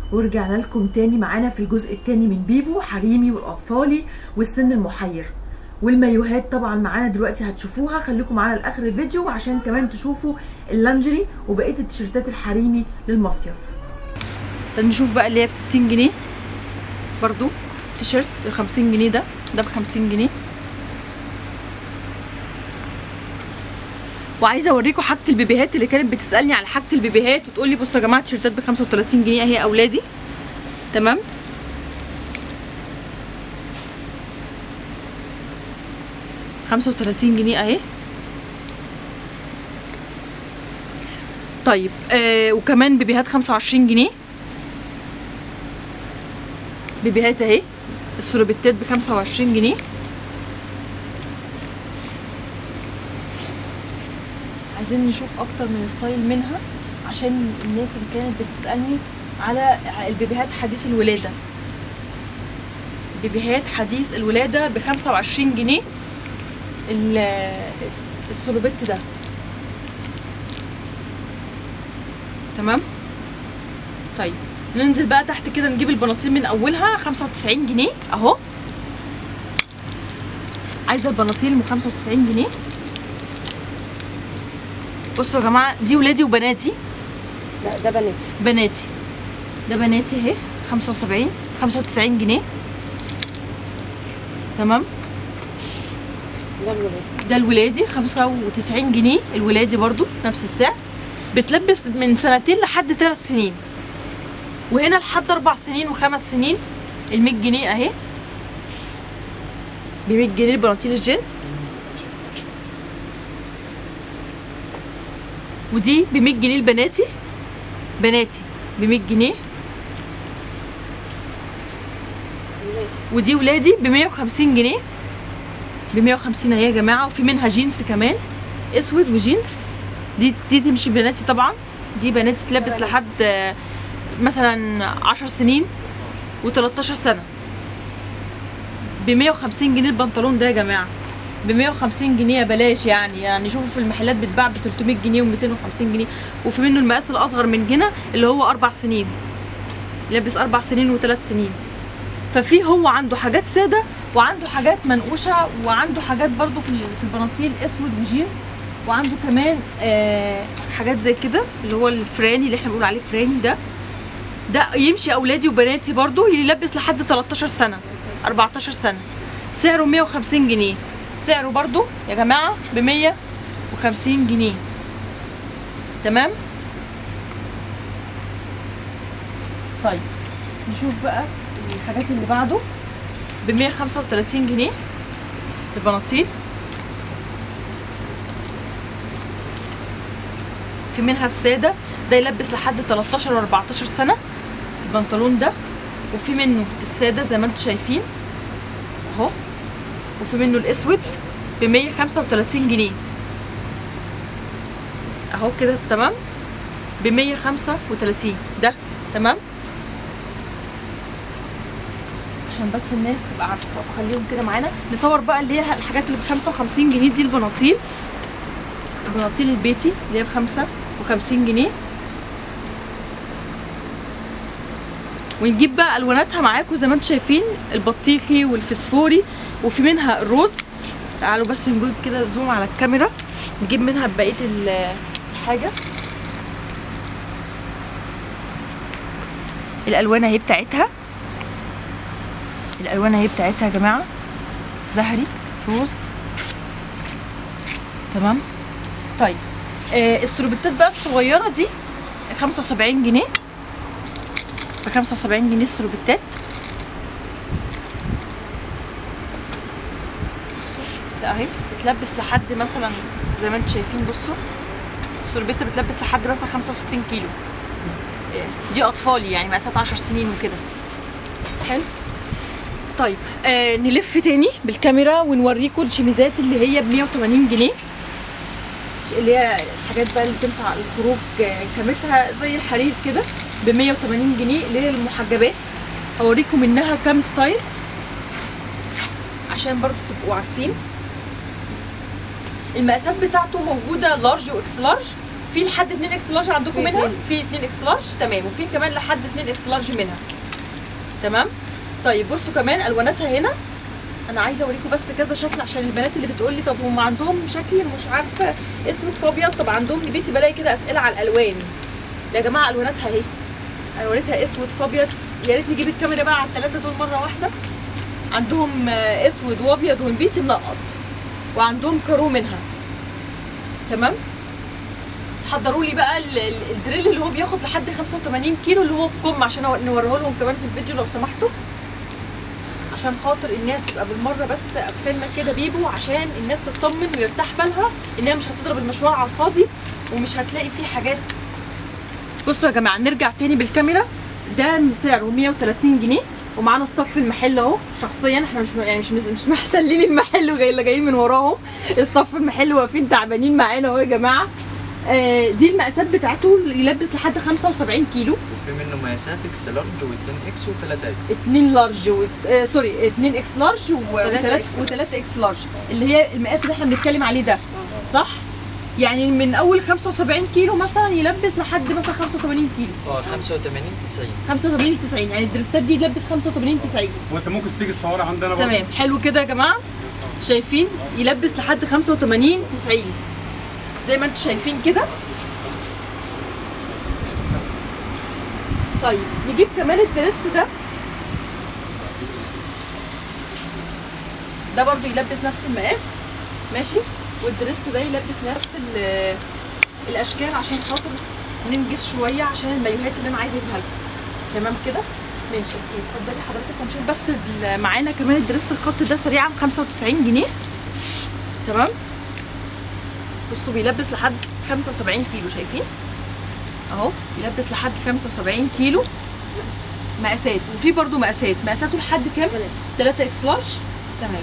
ورجعنا لكم تاني معانا في الجزء التاني من بيبو حريمي والاطفالي والسن المحير والمايوهات طبعا معانا دلوقتي هتشوفوها خليكم معانا لاخر الفيديو عشان كمان تشوفوا اللانجري وبقيه التيشيرتات الحريمي للمصيف طب نشوف بقى اللي هي ب 60 جنيه برضو تيشيرت ال 50 جنيه ده ده ب 50 جنيه وعايزه اوريكم حاجه البيبيهات اللي كانت بتسالني على حاجه البيبيهات وتقول لي بصوا يا جماعه تيشيرتات ب 35 جنيه اهي اولادي تمام خمسة وتلاتين جنيه اهي طيب آه وكمان بيبيهات خمسة وعشرين جنيه بيبيهات اهي السروبتات بخمسة وعشرين جنيه عايزين نشوف اكتر من ستايل منها عشان الناس اللي كانت بتسألني على البيبيهات حديث الولادة بيبيهات حديث الولادة بخمسة وعشرين جنيه ال- السولوبيت ده تمام طيب ننزل بقى تحت كده نجيب البناطيل من اولها 95 جنيه اهو عايزه البناطيل ب 95 جنيه بصوا يا جماعه دي ولادي وبناتي لا ده بناتي بناتي ده بناتي اهي 75 95 جنيه تمام ده الولاد ده الولادي 95 جنيه الولادي برضو نفس السعر بتلبس من سنتين لحد ثلاث سنين وهنا لحد اربع سنين وخمس سنين ال 100 جنيه اهي ب 100 جنيه البناطيل الجينز ودي ب 100 جنيه البناتي بناتي ب 100 جنيه ودي ولادي ب 150 جنيه ب 150 اهي يا جماعه وفي منها جينز كمان اسود وجينز دي دي تمشي بناتي طبعا دي بناتي تلبس لحد آه، مثلا 10 سنين و13 سنه ب 150 جنيه البنطلون ده يا جماعه ب 150 جنيه بلاش يعني يعني شوفوا في المحلات بتباع ب 300 جنيه و250 جنيه وفي منه المقاس الاصغر من هنا اللي هو اربع سنين يلبس اربع سنين وثلاث سنين ففي هو عنده حاجات ساده وعنده حاجات منقوشه وعنده حاجات برضو في ال- في البناطيل اسود وجينز وعنده كمان آه حاجات زي كده اللي هو الفراني اللي احنا بنقول عليه فراني ده ده يمشي اولادي وبناتي برضو يلبس لحد 13 سنه 14 سنه سعره 150 جنيه سعره برضو يا جماعه ب 150 جنيه تمام طيب نشوف بقى الحاجات اللي بعده ب 135 جنيه البناطيل في منها الساده ده يلبس لحد 13 و 14 سنه البنطلون ده وفي منه الساده زي ما انتم شايفين اهو وفي منه الاسود ب 135 جنيه اهو كده تمام ب 135 ده تمام عشان بس الناس تبقى عارفه خليهم كده معانا نصور بقى اللي هي الحاجات اللي ب 55 جنيه دي البناطيل البناطيل البيتي اللي هي ب 55 جنيه ونجيب بقى الواناتها معاكم زي ما انتم شايفين البطيخي والفسفوري وفي منها الروز تعالوا بس نجيب كده زوم على الكاميرا نجيب منها بقيه ال- الحاجه الالوان اهي بتاعتها الالوان اهي بتاعتها يا جماعه الزهري روز تمام طيب آه السروبتات بقى الصغيره دي 75 جنيه ب 75 جنيه السروبتات بصوا اهي بتلبس لحد مثلا زي ما انتم شايفين بصوا السوربيتا بتلبس لحد مثلا 65 كيلو آه، دي اطفالي يعني مقاسات 10 سنين وكده حلو طيب آه نلف تاني بالكاميرا ونوريكم الشميزات اللي هي ب 180 جنيه اللي هي الحاجات بقى اللي تنفع الخروج آه، خامتها زي الحرير كده ب 180 جنيه اللي هي المحجبات هوريكم منها كام ستايل عشان برضو تبقوا عارفين المقاسات بتاعته موجوده لارج واكس لارج في لحد 2 اكس لارج عندكم في منها اتنين. في 2 اكس لارج تمام وفي كمان لحد 2 اكس لارج منها تمام طيب بصوا كمان الواناتها هنا انا عايزه اوريكم بس كذا شكل عشان البنات اللي بتقول لي طب هم عندهم شكل مش عارفه اسمه في ابيض طب عندهم لبيتي بلاقي كده اسئله على الالوان يا جماعه الواناتها اهي الواناتها اسود في ابيض يا ريت نجيب الكاميرا بقى على الثلاثه دول مره واحده عندهم آه، اسود وابيض ونبيتي منقط وعندهم كارو منها تمام حضروا لي بقى ال- ال- الدريل اللي هو بياخد لحد 85 كيلو اللي هو بكم عشان أو- نوريه لهم كمان في الفيديو لو سمحتوا عشان خاطر الناس تبقى بالمره بس قفلنا كده بيبو عشان الناس تطمن ويرتاح بالها انها مش هتضرب المشوار على الفاضي ومش هتلاقي فيه حاجات بصوا يا جماعه نرجع تاني بالكاميرا ده سعره 130 جنيه ومعانا ستاف المحل اهو شخصيا احنا مش يعني مش مش محتلين المحل وجاي جايين من وراهم ستاف المحل واقفين تعبانين معانا اهو يا جماعه آه، دي المقاسات بتاعته يلبس لحد 75 كيلو وفي منه مقاسات اكس لارج و2 اكس و3 اكس 2 لارج و... آه سوري 2 اكس لارج وتلاتة إكس. و3 اكس لارج اللي هي المقاس اللي احنا بنتكلم عليه ده صح؟ يعني من اول 75 كيلو مثلا يلبس لحد مثلا 85 كيلو اه 85 90 85 90 يعني الدريسات دي يلبس 85 90 وانت ممكن تيجي تصورها عندنا برضه تمام حلو كده يا جماعه شايفين يلبس لحد 85 90 زي ما انتم شايفين كده طيب نجيب كمان الدرس ده ده برضو يلبس نفس المقاس ماشي والدرس ده يلبس نفس ال- الاشكال عشان خاطر ننجز شويه عشان المايوهات اللي انا عايزه اجيبها لكم تمام كده ماشي اوكي اتفضلي حضرتك هنشوف بس ال- معانا كمان الدرس الخط ده سريعا 95 جنيه تمام بصوا بيلبس لحد 75 كيلو شايفين اهو يلبس لحد 75 كيلو مقاسات وفي برضو مقاسات مقاساته لحد كام 3 اكس لارج تمام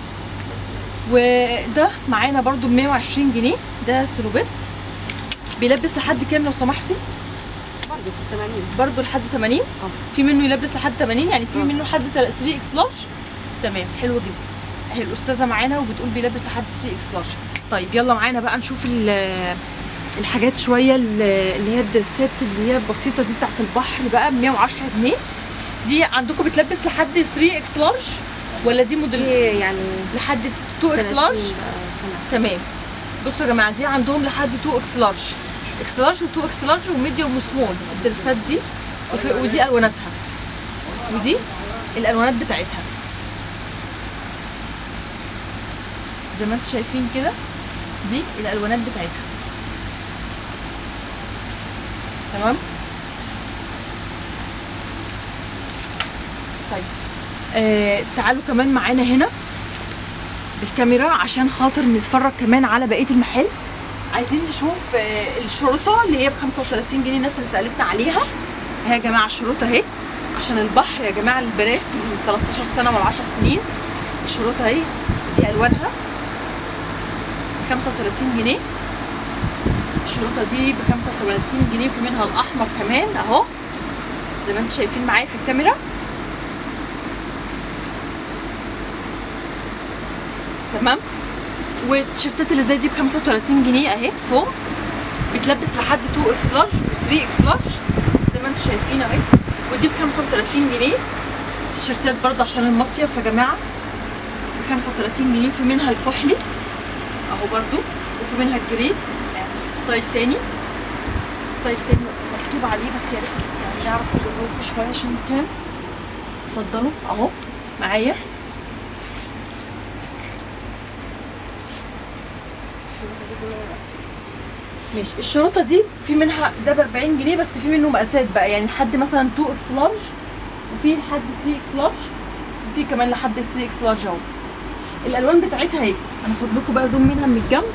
وده معانا برضو ب 120 جنيه ده سلوبيت بيلبس لحد كام لو سمحتي برضه في 80 برضو لحد 80 في منه يلبس لحد 80 يعني في آه. منه لحد 3 اكس لارج تمام حلو جدا اهي الاستاذه معانا وبتقول بيلبس لحد 3 اكس لارج طيب يلا معانا بقى نشوف ال- الحاجات شويه ال- اللي هي الدرسات اللي هي البسيطه دي بتاعت البحر بقى ب 110 جنيه دي عندكم بتلبس لحد 3 اكس لارج ولا دي دي موديل يعني لحد 2 اكس 30 لارج سنة. تمام بصوا يا جماعه دي عندهم لحد 2 اكس لارج اكس لارج و2 اكس لارج وميديوم وسمول الدرسات دي وفي- ودي الواناتها ودي الالوانات بتاعتها زي ما انتم شايفين كده دي الالوانات بتاعتها تمام طيب آه تعالوا كمان معانا هنا بالكاميرا عشان خاطر نتفرج كمان على بقيه المحل عايزين نشوف آه، الشرطه اللي هي ب 35 جنيه الناس اللي سالتنا عليها اهي يا جماعه الشرطه اهي عشان البحر يا جماعه البنات من 13 سنه ولا 10 سنين الشرطه اهي دي الوانها ب 35 جنيه الشرطه دي ب 35 جنيه في منها الاحمر كمان اهو زي ما انتم شايفين معايا في الكاميرا تمام والتيشيرتات اللي زي دي ب 35 جنيه اهي فوق بتلبس لحد 2 اكس لارج و 3 اكس لارج زي ما انتم شايفين اهي ودي ب 35 جنيه تيشيرتات برضه عشان المصيف يا جماعه ب 35 جنيه في منها الكحلي اهو برضه وفي منها الجري يعني ستايل تاني ستايل تاني مكتوب عليه بس يا ريت يعني نعرف نجيبه لكم شويه عشان كان اتفضلوا اهو معايا ماشي الشرطه دي في منها ده ب 40 جنيه بس في منه مقاسات بقى يعني لحد مثلا 2 اكس لارج وفي لحد 3 اكس لارج وفي كمان لحد 3 اكس لارج اهو الالوان بتاعتها اهي هناخد لكم بقى زوم منها من الجنب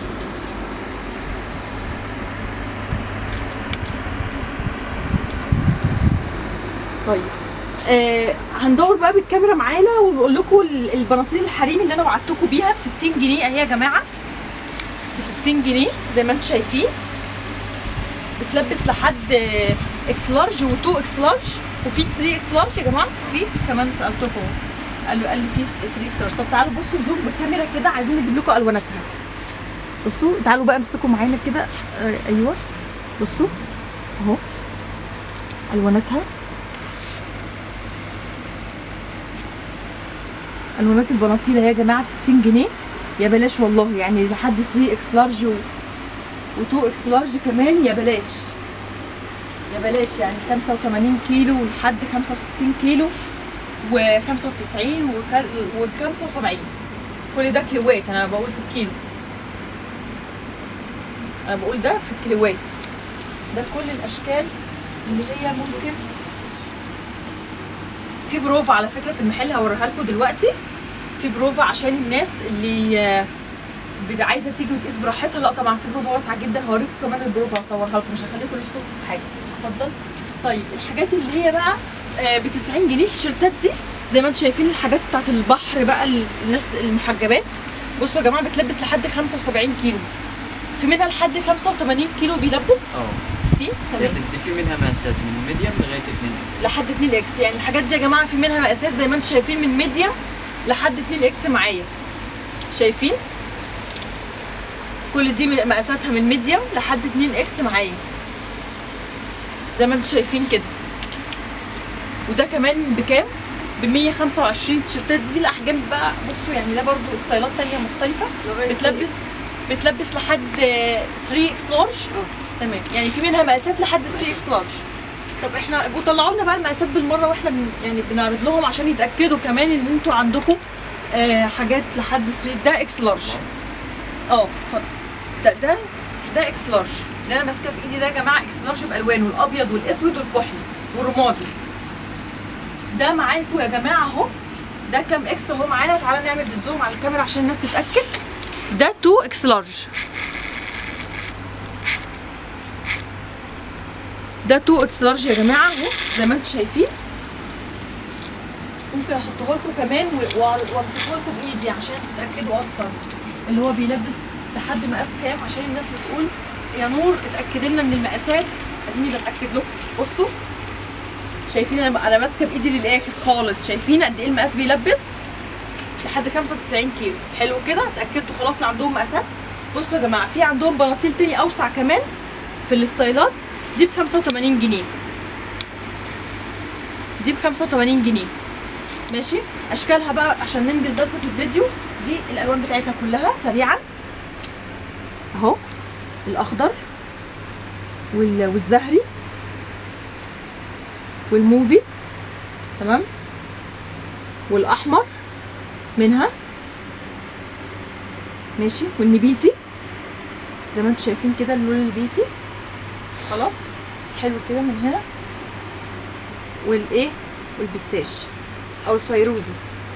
طيب آه هندور بقى بالكاميرا معانا ونقول لكم ال- البناطيل الحريمي اللي انا وعدتكم بيها ب 60 جنيه اهي يا جماعه ب 60 جنيه زي ما انتم شايفين بتلبس لحد آه، اكس لارج و2 اكس لارج وفي 3 اكس لارج يا جماعه في كمان سالتكم قال له قال لي في 3 اكس لارج طب تعالوا بصوا زوم بالكاميرا كده عايزين نجيب لكم الواناتها بصوا تعالوا بقى امسكوا معانا كده آه، ايوه بصوا اهو الواناتها الوانات البناطيل يا جماعه ب 60 جنيه يا بلاش والله يعني لحد 3 اكس لارج و... و2 اكس لارج كمان يا بلاش يا بلاش يعني 85 كيلو لحد 65 كيلو و95 و75 كل ده كيلوات انا بقول في الكيلو انا بقول ده في الكيلوات ده كل الاشكال اللي هي ممكن في بروفا على فكره في المحل هوريها لكم دلوقتي في بروفا عشان الناس اللي آه، بت- عايزه تيجي وتقيس براحتها لا طبعا في بروفا واسعه جدا هوريكم كمان البروفا هصورها لكم مش هخليكم نفسكم في حاجه اتفضل طيب الحاجات اللي هي بقى ب 90 جنيه التيشيرتات دي زي ما انتم شايفين الحاجات بتاعت البحر بقى ال- الناس المحجبات بصوا يا جماعه بتلبس لحد 75 كيلو في منها لحد 85 كيلو بيلبس اه في في تمام في منها مقاسات من ميديوم لغايه 2 اكس لحد 2 اكس يعني الحاجات دي يا جماعه في منها مقاسات زي ما انتم شايفين من ميديم لحد 2 اكس معايا شايفين كل دي من- مقاساتها من ميديم لحد 2 اكس معايا زي ما انتم شايفين كده وده كمان بكام ب 125 التيشيرتات دي الاحجام بقى بصوا يعني ده برضو ستايلات تانية مختلفه لغاية بتلبس بتلبس لحد 3 اكس لارج تمام يعني في منها مقاسات لحد 3 اكس لارج طب احنا وطلعوا لنا بقى المقاسات بالمره واحنا بن يعني بنعرض لهم عشان يتاكدوا كمان ان انتوا عندكم آه حاجات لحد 3 ده اكس لارج اه اتفضل ده ده ده اكس لارج اللي انا ماسكه في ايدي ده يا جماعه اكس لارج بالوانه الابيض والاسود والكحلي والرمادي ده معاكم يا جماعه اهو ده كام اكس اهو معانا تعالى نعمل بالزوم على الكاميرا عشان الناس تتاكد ده 2 اكس لارج ده 2 اكس لارج يا جماعه اهو زي ما انتم شايفين ممكن احطه لكم كمان و- وأ- وامسكه لكم بايدي عشان تتاكدوا اكتر اللي هو بيلبس لحد مقاس كام عشان الناس بتقول يا نور اتاكد لنا ان المقاسات اديني بتاكد لكم بصوا شايفين انا انا ماسكه بايدي للاخر خالص شايفين قد ايه المقاس بيلبس لحد 95 كيلو حلو كده اتاكدتوا خلاص ان عندهم مقاسات بصوا يا جماعه في عندهم بناطيل تاني اوسع كمان في الستايلات دي ب 85 جنيه دي ب 85 جنيه ماشي اشكالها بقى عشان ننجز بس في الفيديو دي الالوان بتاعتها كلها سريعا اهو الاخضر وال- والزهري والموفي تمام والاحمر منها ماشي والنبيتي زي ما انتم شايفين كده اللون البيتي خلاص حلو كده من هنا والايه والبستاش او الفيروزي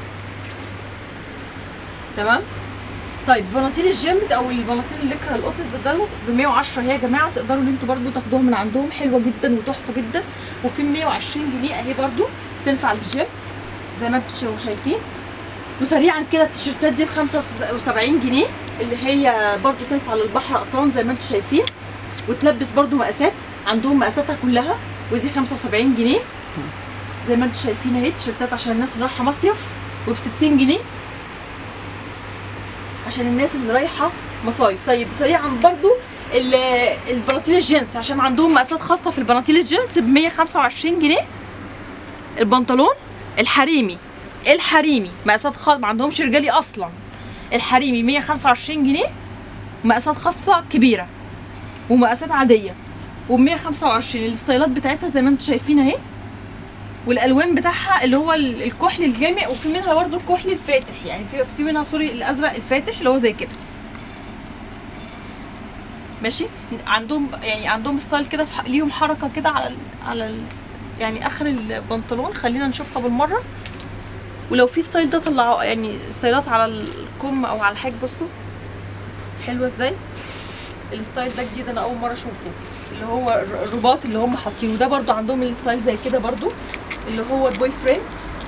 تمام طيب بناطيل الجيم او البناطيل الليكرا القطن تقدروا ب 110 هي يا جماعه تقدروا ان انتوا برضو تاخدوها من عندهم حلوه جدا وتحفه جدا وفي 120 جنيه اهي برضو تنفع للجيم زي ما انتوا شايفين وسريعا كده التيشيرتات دي ب 75 جنيه اللي هي برضو تنفع للبحر قطران زي ما انتوا شايفين وتلبس برضو مقاسات عندهم مقاساتها كلها ودي 75 جنيه زي ما انتوا شايفين اهي تيشيرتات عشان الناس اللي رايحه مصيف وب 60 جنيه عشان الناس اللي رايحه مصايف طيب سريعا برضو ال- البناطيل الجينز عشان عندهم مقاسات خاصه في البناطيل الجينز ب 125 جنيه البنطلون الحريمي الحريمي مقاسات خاصه ما عندهمش رجالي اصلا الحريمي 125 جنيه مقاسات خاصه كبيره ومقاسات عاديه وب 125 الستايلات بتاعتها زي ما انتم شايفين اهي والالوان بتاعها اللي هو ال- الكحل الغامق وفي منها برضو الكحل الفاتح يعني في في منها سوري الازرق الفاتح اللي هو زي كده ماشي عندهم يعني عندهم ستايل كده في ح- ليهم حركه كده على ال على ال يعني اخر البنطلون خلينا نشوفها بالمره ولو في ستايل ده طلعوا يعني ستايلات على الكم او على الحاج بصوا حلوه ازاي الستايل ده جديد انا اول مره اشوفه اللي هو الر- الرباط اللي هم حاطينه ده برضو عندهم الستايل زي كده برضو اللي هو البوي فريند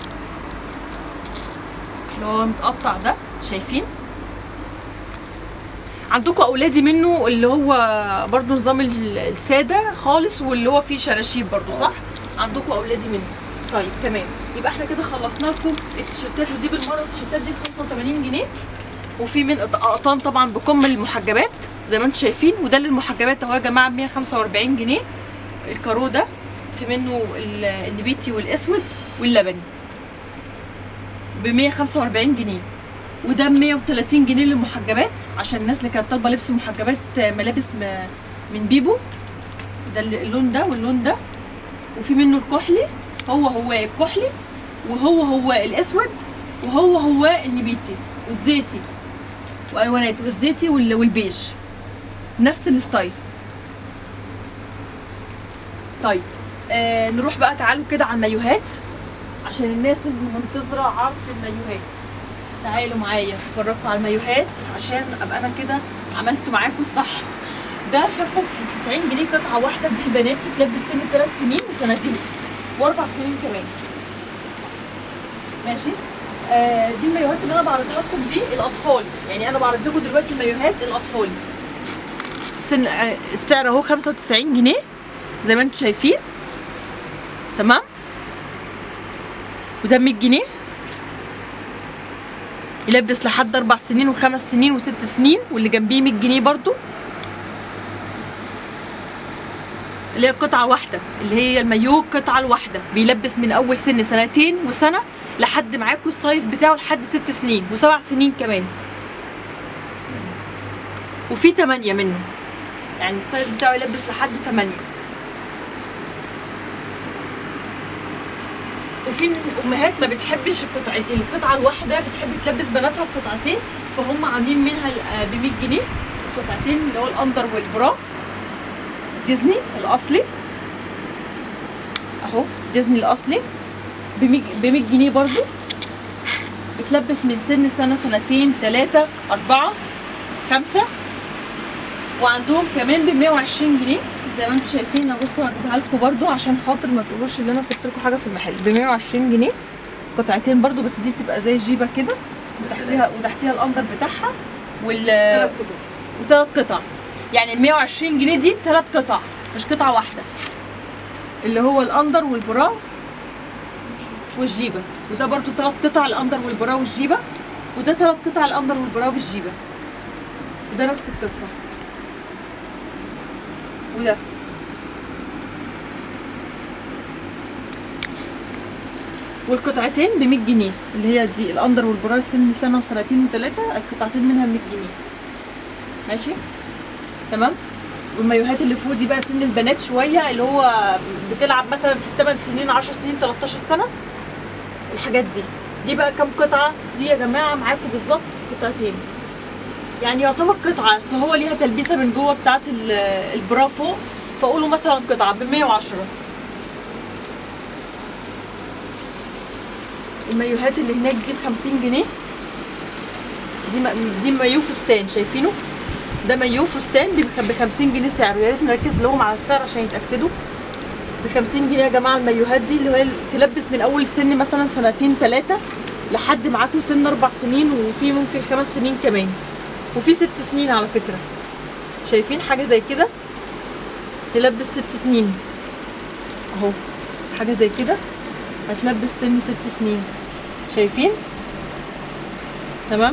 اللي هو متقطع ده شايفين عندكم اولادي منه اللي هو برضو نظام ال- الساده خالص واللي هو فيه شراشيب برضو صح عندكم اولادي منه طيب تمام يبقى احنا كده خلصنا لكم التيشيرتات ودي بالمره التيشيرتات دي ب 85 جنيه وفي من قطان طبعا بكم المحجبات زي ما انتم شايفين وده للمحجبات اهو يا جماعه ب 145 جنيه الكارو ده في منه ال- النبيتي والاسود واللبني ب 145 جنيه وده ب 130 جنيه للمحجبات عشان الناس اللي كانت طالبه لبس محجبات آه، ملابس م- من بيبو ده ال- اللون ده واللون ده وفي منه الكحلي هو هو الكحلي وهو هو الاسود وهو هو النبيتي والزيتي والوانات والزيتي وال- والبيج نفس الستايل طيب آه نروح بقى تعالوا كده على المايوهات عشان الناس اللي منتظره عرض المايوهات تعالوا معايا اتفرجوا على المايوهات عشان ابقى انا كده عملت معاكم الصح ده 95 جنيه قطعه واحده دي البنات تتلبس سن 3 سنين وسنتين واربع سنين كمان ماشي آه دي المايوهات اللي انا بعرضها لكم دي الاطفال يعني انا بعرض لكم دلوقتي مايوهات الاطفال سن آه السعر اهو 95 جنيه زي ما انتم شايفين تمام وده 100 جنيه يلبس لحد اربع سنين وخمس سنين وست سنين واللي جنبيه 100 جنيه برضو اللي هي قطعة واحدة اللي هي المايو قطعة الواحدة بيلبس من أول سن سنتين وسنة لحد معاكوا السايز بتاعه لحد ست سنين وسبع سنين كمان وفي تمانية منه يعني السايز بتاعه يلبس لحد تمانية وفي امهات ما بتحبش القطعه القطعه الواحده بتحب تلبس بناتها بقطعتين فهم عاملين منها ب 100 جنيه قطعتين اللي هو الاندر والبرا ديزني الاصلي اهو ديزني الاصلي ب 100 جنيه برضو بتلبس من سن سنه سنتين ثلاثه اربعه خمسه وعندهم كمان ب 120 جنيه زي ما انتم شايفين انا بصوا هجيبها لكم برضو عشان خاطر ما تقولوش ان انا سبت لكم حاجه في المحل ب 120 جنيه قطعتين برضو بس دي بتبقى زي جيبه كده وتحتيها وتحتيها الاندر بتاعها وال ثلاث قطع وثلاث قطع يعني ال 120 جنيه دي ثلاث قطع مش قطعه واحده اللي هو الاندر والبرا والجيبه وده برضو ثلاث قطع الاندر والبرا والجيبه وده ثلاث قطع الاندر والبرا والجيبه وده نفس القصه وده والقطعتين ب 100 جنيه اللي هي دي الاندر والبرا سن سنه وسنتين وثلاثه القطعتين منها ب 100 جنيه ماشي تمام والمايوهات اللي فوق دي بقى سن البنات شويه اللي هو بتلعب مثلا في 8 سنين 10 سنين 13 سنه الحاجات دي دي بقى كام قطعه دي يا جماعه معاكم بالظبط قطعتين يعني يعتبر قطعه اصل هو ليها تلبيسه من جوه بتاعت ال- البرا فوق فقولوا مثلا قطعه ب 110 المايوهات اللي هناك دي ب 50 جنيه دي م- دي مايو فستان شايفينه ده مايو فستان ب 50 جنيه سعره يا ريت نركز لهم على السعر عشان يتاكدوا ب 50 جنيه يا جماعه المايوهات دي اللي هي تلبس من اول سن مثلا سنتين ثلاثه لحد معاكم سن اربع سنين وفي ممكن خمس سنين كمان وفي ست سنين على فكره شايفين حاجه زي كده تلبس ست سنين اهو حاجه زي كده هتلبس سن ست سنين شايفين تمام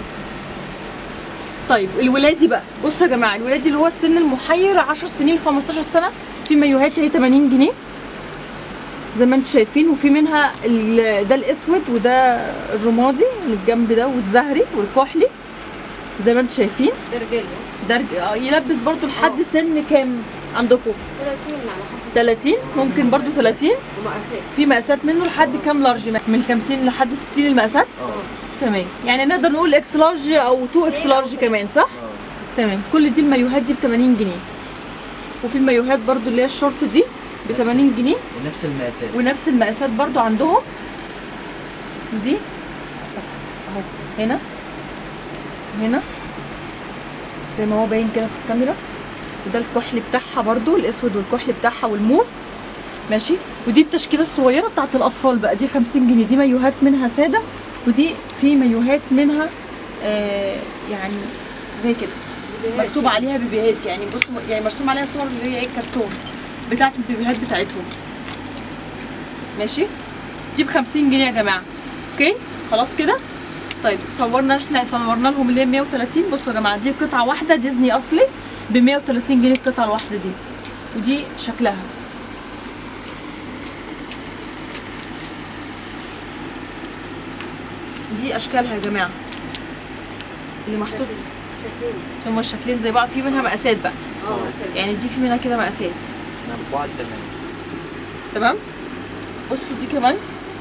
طيب الولادي بقى بصوا يا جماعه الولادي اللي هو السن المحير 10 سنين 15 سنه في مايوهات هي 80 جنيه زي ما انتم شايفين وفي منها ال- ده الاسود وده الرمادي من الجنب ده والزهري والكحلي زي ما انتم شايفين ده رجال ده رج- آه، يلبس برضو لحد سن كام عندكم 30 على حسب 30 ممكن برضو 30 ومقاسات في مقاسات منه لحد كام لارج من 50 لحد 60 المقاسات تمام يعني نقدر نقول اكس لارج او 2 اكس لارج كمان صح تمام كل دي المايوهات دي ب 80 جنيه وفي المايوهات برضو اللي هي الشورت دي ب 80 جنيه ونفس المقاسات ونفس المقاسات برضو عندهم دي اهو هنا هنا زي ما هو باين كده في الكاميرا وده الكحل بتاعها برضو الاسود والكحل بتاعها والموف ماشي ودي التشكيله الصغيره بتاعت الاطفال بقى دي 50 جنيه دي مايوهات منها ساده ودي في مايوهات منها آه يعني زي كده مكتوب عليها بيبيهات يعني بصوا يعني مرسوم عليها صور اللي هي ايه كرتون بتاعت البيبيهات بتاعتهم ماشي دي ب 50 جنيه يا جماعه اوكي خلاص كده طيب صورنا احنا صورنا لهم اللي هي 130 بصوا يا جماعه دي قطعه واحده ديزني اصلي ب 130 جنيه القطعه الواحده دي ودي شكلها دي اشكالها يا جماعه اللي محطوط شكلين هما الشكلين زي بعض في منها مقاسات بقى اه أسد. يعني دي في منها كده مقاسات بعد تمام تمام بصوا دي كمان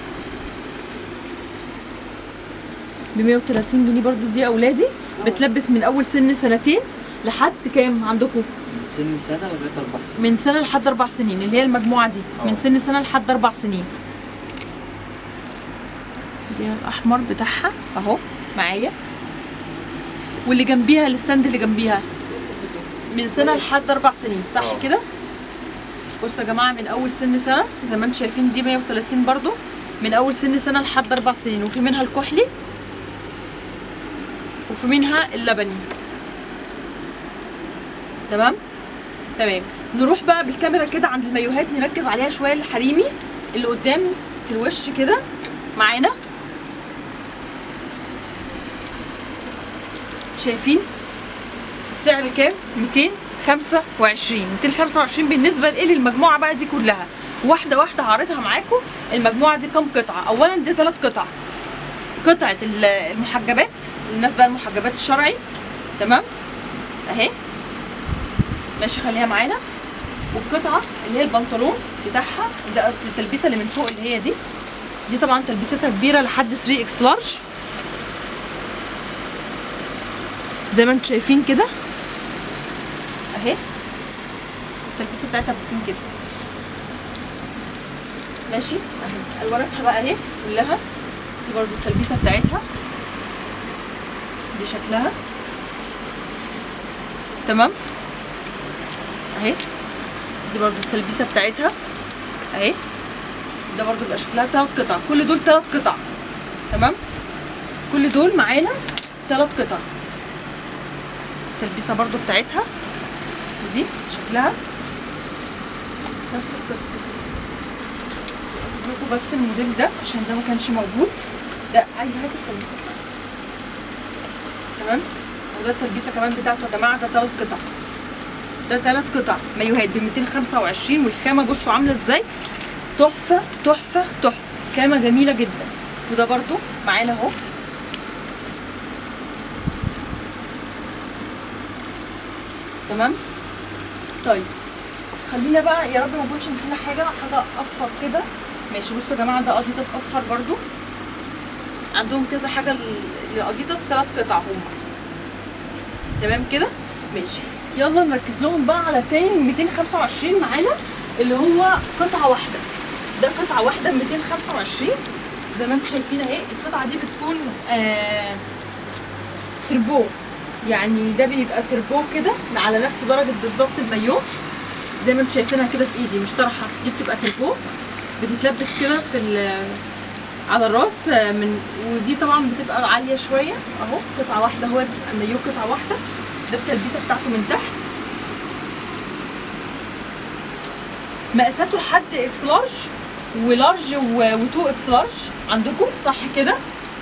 ب 130 جنيه برضو دي اولادي بتلبس من اول سن سنتين لحد كام عندكم من سن سنة لغاية أربع سنين من سنه لحد اربع سنين اللي هي المجموعه دي من اه. سن سنه لحد اربع سنين دي الاحمر بتاعها اهو معايا واللي جنبيها الستاند اللي جنبيها من سنه لحد اربع سنين صح اه. كده بصوا يا جماعه من اول سن سنه زي ما انتم شايفين دي 130 برضو من اول سن سنه لحد اربع سنين وفي منها الكحلي وفي منها اللبني تمام تمام نروح بقى بالكاميرا كده عند المايوهات نركز عليها شويه الحريمي اللي قدام في الوش كده معانا شايفين السعر كام 225 225 بالنسبه لايه للمجموعه بقى دي كلها واحده واحده هعرضها معاكم المجموعه دي كام قطعه اولا دي ثلاث قطع قطعه ال- المحجبات الناس بقى المحجبات الشرعي تمام اهي ماشي خليها معانا والقطعه اللي هي البنطلون بتاعها ده قصدي التلبيسه اللي من فوق اللي هي دي دي طبعا تلبيستها كبيره لحد 3 اكس لارج زي ما انتم شايفين كده اهي التلبيسه بتاعتها بتكون كده ماشي اهي الواناتها بقى اهي كلها دي برضو التلبيسه بتاعتها دي شكلها تمام اهي دي برضو التلبيسه بتاعتها اهي ده برضو بيبقى شكلها تلات قطع كل دول تلات قطع تمام كل دول معانا تلات قطع التلبيسه برضو بتاعتها دي شكلها نفس القصه لكم بس الموديل ده عشان ده ما كانش موجود ده عايز هات التلبيسه بتاعته. تمام وده التلبيسه كمان بتاعته يا جماعه ده تلات قطع ده تلات قطع مايوهات ب 225 والخامه بصوا عامله ازاي تحفه تحفه تحفه خامه جميله جدا وده برضو معانا اهو تمام طيب خلينا بقى يا رب ما نكونش نسينا حاجه حاجه اصفر كده ماشي بصوا يا جماعه ده اديداس اصفر برضو عندهم كذا حاجه ل- لاديداس ثلاث قطع هم تمام كده ماشي يلا نركز لهم بقى على تاني من 225 معانا اللي هو قطعه واحده ده قطعه واحده ب 225 زي ما انتم شايفين اهي القطعه دي بتكون آه تربو يعني ده بيبقى تربو كده على نفس درجه بالظبط المايو زي ما انتم شايفينها كده في ايدي مش طرحه دي بتبقى تربو بتتلبس كده في ال- على الراس آه، من ودي طبعا بتبقى عاليه شويه اهو قطعه واحده هو بيبقى المايو قطعه واحده ده التلبيسه بتاعته من تحت مقاساته لحد اكس لارج ولارج و2 اكس لارج عندكم صح كده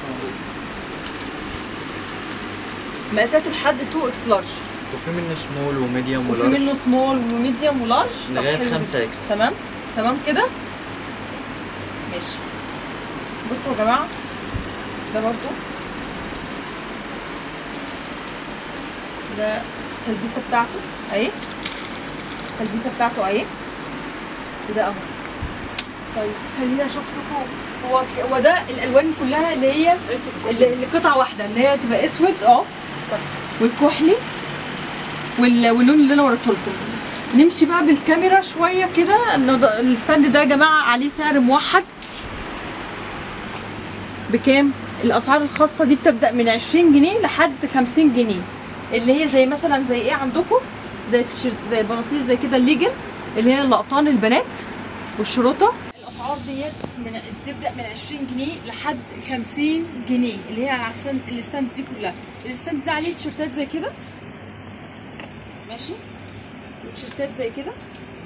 مقاساته لحد 2 اكس لارج وفي منه سمول وميديوم وفي ولارج منه سمول وميديوم ولارج طب لغاية حلو خمسة جدا. إكس. تمام تمام كده ماشي بصوا يا جماعه ده برضو ده التلبيسه بتاعته اهي التلبيسه بتاعته اهي وده اهو طيب خلينا اشوف لكم هو هو ده الالوان كلها اللي هي اللي اللي قطعه واحده اللي هي تبقى اسود اه والكحلي وال- واللون اللي انا وريته لكم نمشي بقى بالكاميرا شويه كده إنه ده- الستاند ده يا جماعه عليه سعر موحد بكام الاسعار الخاصه دي بتبدا من 20 جنيه لحد 50 جنيه اللي هي زي مثلا زي ايه عندكم زي التيشيرت زي البناطيل زي كده الليجن اللي هي الاقطان البنات والشرطه الاسعار ديت من بتبدا من 20 جنيه لحد 50 جنيه اللي هي على الستاند الستاند دي كلها الستاند ده عليه تيشيرتات زي كده ماشي وتيشيرتات زي كده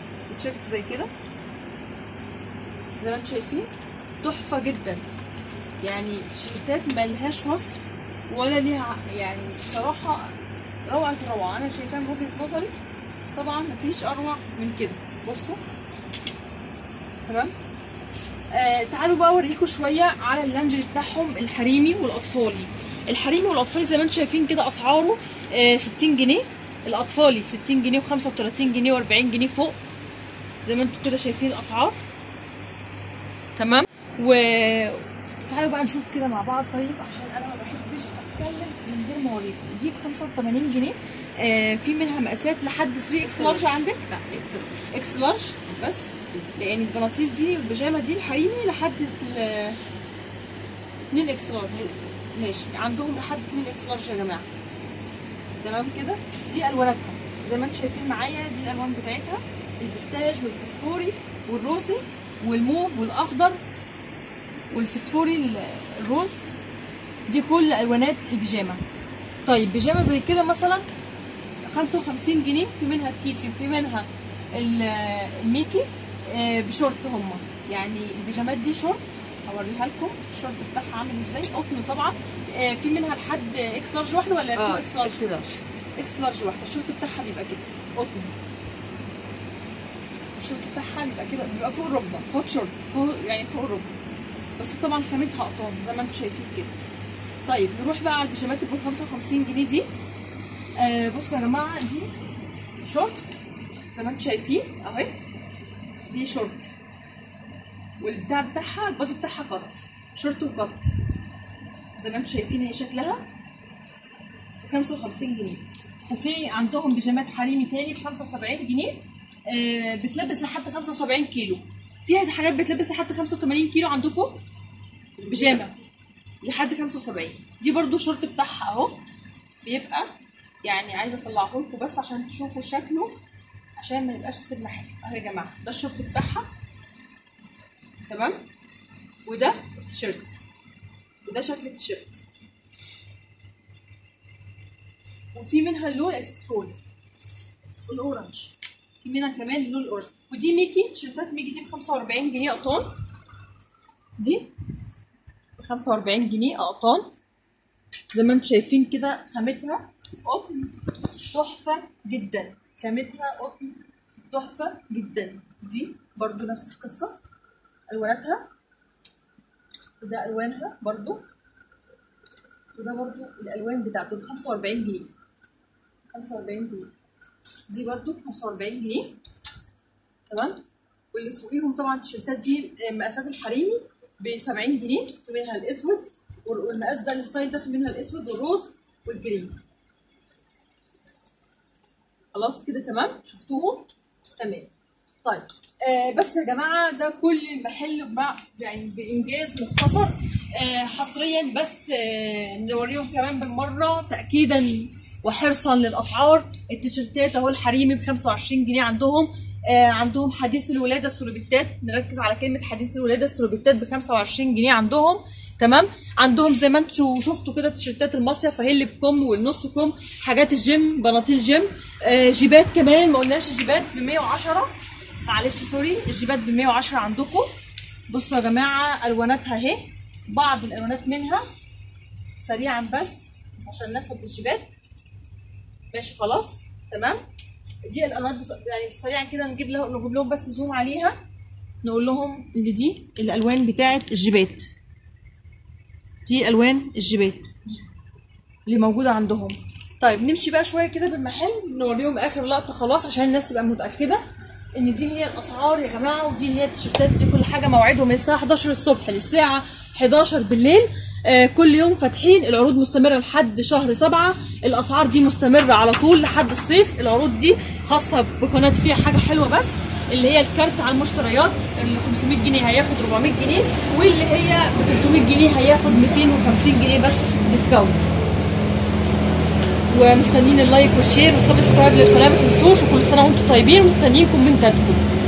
وتيشيرت زي كده زي ما انتم شايفين تحفه جدا يعني تيشيرتات ملهاش وصف ولا ليها يعني بصراحه روعه روعه انا شايفاها من وجهه نظري طبعا مفيش اروع من كده بصوا تمام آه تعالوا بقى اوريكم شويه على اللانجري بتاعهم الحريمي والاطفالي الحريمي والاطفالي زي ما انتم شايفين كده اسعاره آه 60 جنيه الاطفالي 60 جنيه و35 جنيه و40 جنيه فوق زي ما انتم كده شايفين الاسعار تمام و تعالوا بقى نشوف كده مع بعض طيب عشان انا ما بحبش اتكلم من غير ما اوريكم دي ب 85 جنيه آه في منها مقاسات لحد 3 اكس لارج عندك لا اكس اكس لارج بس لان البناطيل دي البيجامه دي الحريمي لحد ال 2 اكس لارج ماشي عندهم لحد 2 اكس لارج يا جماعه تمام كده دي الواناتها زي ما انتم شايفين معايا دي الالوان بتاعتها البستاج والفسفوري والروزي والموف والاخضر والفسفوري ال- الروز دي كل الوانات البيجامه طيب بيجامه زي كده مثلا 55 جنيه في منها الكيتي وفي منها ال- الميكي آه، بشورت هما يعني البيجامات دي شورت هوريها لكم الشورت بتاعها عامل ازاي قطن طبعا آه، في منها لحد اكس لارج واحده ولا تو اه اكس لارج اكس لارج اكس لارج واحده الشورت بتاعها بيبقى كده قطن الشورت بتاعها بيبقى كده بيبقى فوق الركبه هوت شورت هو يعني فوق الركبه بس طبعا خامتها قطان زي ما انتم شايفين كده طيب نروح بقى على البيجامات اللي ب 55 جنيه دي آه بصوا يا جماعه دي شورت زي ما انتم شايفين اهي دي شورت والبتاع بتاعها البادي بتاعها قط شورت وقط زي ما انتم شايفين هي شكلها ب 55 جنيه وفي عندهم بيجامات حريمي تاني ب 75 جنيه آه بتلبس لحد 75 كيلو فيها حاجات بتلبس لحد 85 كيلو عندكم بيجامه لحد 75 دي برضو شورت بتاعها اهو بيبقى يعني عايزه اطلعه لكم بس عشان تشوفوا شكله عشان ما يبقاش سيبنا حاجه اهو يا جماعه ده الشورت بتاعها تمام وده التيشيرت وده شكل التيشيرت وفي منها اللون الفسفوري الاورنج في منها كمان اللون الاورنج ودي ميكي تيشيرتات ميكي دي ب 45 جنيه قطان دي ب 45 جنيه قطان زي ما انتم شايفين كده خامتها قطن تحفه جدا خامتها قطن تحفه جدا دي برضو نفس القصه الواناتها وده الوانها برضو وده برضو الالوان بتاعته ب 45 جنيه 45 جنيه دي برضو ب 45 جنيه تمام واللي فوقيهم طبعا التيشيرتات دي مقاسات الحريمي ب 70 جنيه في منها الاسود والمقاس ده الستايل ده في منها الاسود والروز والجرين خلاص كده تمام شفتوهم تمام طيب آه بس يا جماعه ده كل المحل مع يعني بانجاز مختصر آه حصريا بس آه نوريهم كمان بالمره تاكيدا وحرصا للاسعار التيشيرتات اهو الحريمي ب 25 جنيه عندهم آه عندهم حديث الولاده السلوبيتات نركز على كلمه حديث الولاده السلوبيتات ب 25 جنيه عندهم تمام عندهم زي ما انتوا شفتوا كده تيشيرتات المصيف اهي اللي بكم والنص كم حاجات الجيم بناطيل جيم آه جيبات كمان ما قلناش الجيبات ب 110 معلش سوري الجيبات ب 110 عندكم بصوا يا جماعه الواناتها اهي بعض الالوانات منها سريعا بس بس عشان ناخد الجيبات ماشي خلاص تمام دي الالوانات بس يعني سريعا كده نجيب لهم نجيب لهم بس زوم عليها نقول لهم اللي دي الالوان بتاعه الجيبات دي الوان الجيبات اللي موجوده عندهم طيب نمشي بقى شويه كده بالمحل نوريهم اخر لقطه خلاص عشان الناس تبقى متاكده ان دي هي الاسعار يا جماعه ودي هي التيشيرتات دي كل حاجه موعدهم من الساعه 11 الصبح للساعه 11 بالليل آه كل يوم فاتحين العروض مستمره لحد شهر سبعة الاسعار دي مستمره على طول لحد الصيف العروض دي خاصه بقناه فيها حاجه حلوه بس اللي هي الكارت على المشتريات اللي 500 جنيه هياخد 400 جنيه واللي هي ب 300 جنيه هياخد 250 جنيه بس ديسكاونت ومستنيين اللايك والشير والسبسكرايب للقناه ما تنسوش وكل سنه وانتم طيبين ومستنيين كومنتاتكم